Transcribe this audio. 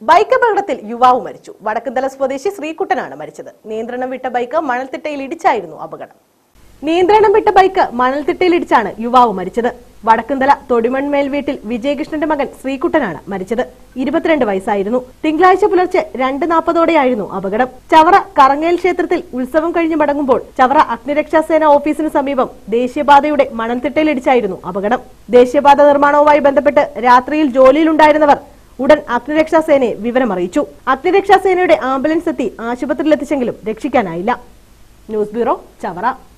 bike അപകടത്തിൽ യുവാവ് മരിച്ചു വടക്കുംതല സ്വദേശി ശ്രീകുട്ടനാണ് മരിച്ചത് നിയന്ത്രണം വിട്ട ബൈക്ക് മണൽത്തിട്ടയിൽ ഇടിച്ചായിരുന്നു അപകടം നിയന്ത്രണം വിട്ട ബൈക്ക് മണൽത്തിട്ടയിൽ ഇടിച്ചാണ് യുവാവ് മരിച്ചത് വടക്കുംതല തൊടിമൺമേൽ വീട്ടിൽ വിജയകൃഷ്ണന്റെ മകൻ ശ്രീകുട്ടനാണ് മരിച്ചത് ഇരുപത്തിരണ്ട് വയസ്സായിരുന്നു തിങ്കളാഴ്ച പുലർച്ചെ രണ്ട് നാൽപ്പതോടെയായിരുന്നു അപകടം ചവറ കറങ്ങേൽ ക്ഷേത്രത്തിൽ ഉത്സവം കഴിഞ്ഞ് മടങ്ങുമ്പോൾ ചവറ അഗ്നിരക്ഷാസേന ഓഫീസിന് സമീപം ദേശീയപാതയുടെ മണൽത്തിട്ടയിലിടിച്ചായിരുന്നു അപകടം ദേശീയപാത നിർമ്മാണവുമായി ബന്ധപ്പെട്ട് രാത്രിയിൽ ജോലിയിലുണ്ടായിരുന്നവർ ഉടൻ അഗ്നിരക്ഷാസേനയെ വിവരമറിയിച്ചു അഗ്നിരക്ഷാസേനയുടെ ആംബുലൻസ് എത്തി ആശുപത്രിയിലെത്തിച്ചെങ്കിലും രക്ഷിക്കാനായില്ല ന്യൂസ് ബ്യൂറോ ചവറ